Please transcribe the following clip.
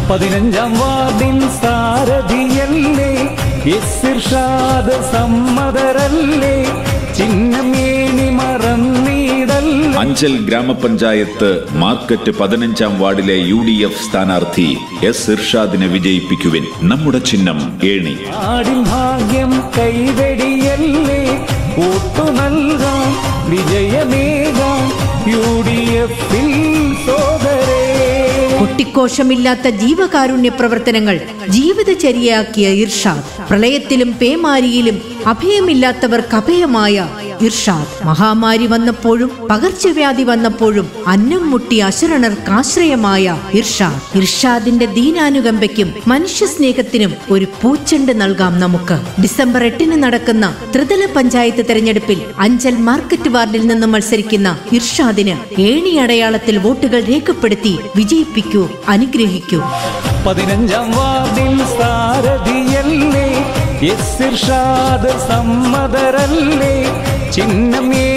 പതിനഞ്ചാം വാർഡിൻ സാരഥിയല്ലേ എസ് ഇർഷാദ് സമ്മതരല്ലേ ചിഹ്നമേനി മറന്നീടല്ല അഞ്ചൽ ഗ്രാമപഞ്ചായത്ത് മാർക്കറ്റ് പതിനഞ്ചാം വാർഡിലെ യു ഡി എഫ് സ്ഥാനാർത്ഥി എസ് ഇർഷാദിനെ വിജയിപ്പിക്കുവിൻ നമ്മുടെ ചിഹ്നം ഏണി നാടിൻ ഭാഗ്യം കൈവെടിയല്ലേ വോട്ടു നൽകാം വിജയമേകാം യു ഡി എഫിൽ സോദരേ കൊട്ടിക്കോശമില്ലാത്ത ജീവകാരുണ്യ പ്രവർത്തനങ്ങൾ ജീവിതചര്യയാക്കിയ ഇർഷാദ് പ്രളയത്തിലും പേമാരിയിലും അഭയമില്ലാത്തവർക്ക് അഭയമായ ഇർഷാദ് മഹാമാരി വന്നപ്പോഴും പകർച്ചവ്യാധി വന്നപ്പോഴും അന്നം മുട്ടി അശരണർക്ക് ആശ്രയമായ ഇർഷാദ് ഇർഷാദിന്റെ ദീനാനുകമ്പയ്ക്കും മനുഷ്യ സ്നേഹത്തിനും ഒരു പൂച്ചെണ്ട് നൽകാം നമുക്ക് ഡിസംബർ എട്ടിന് നടക്കുന്ന ത്രിതല പഞ്ചായത്ത് തെരഞ്ഞെടുപ്പിൽ അഞ്ചൽ മാർക്കറ്റ് വാർഡിൽ നിന്ന് മത്സരിക്കുന്ന ഇർഷാദിന് ഏണി അടയാളത്തിൽ വോട്ടുകൾ രേഖപ്പെടുത്തി വിജയിപ്പിക്കൂ അനുഗ്രഹിക്കൂ പതിനഞ്ചാം വാർഡിൽ സാരഥിയല്ലേ എസ് ഇർഷാദ് സമ്മതരല്ലേ ചിഹ്നമേ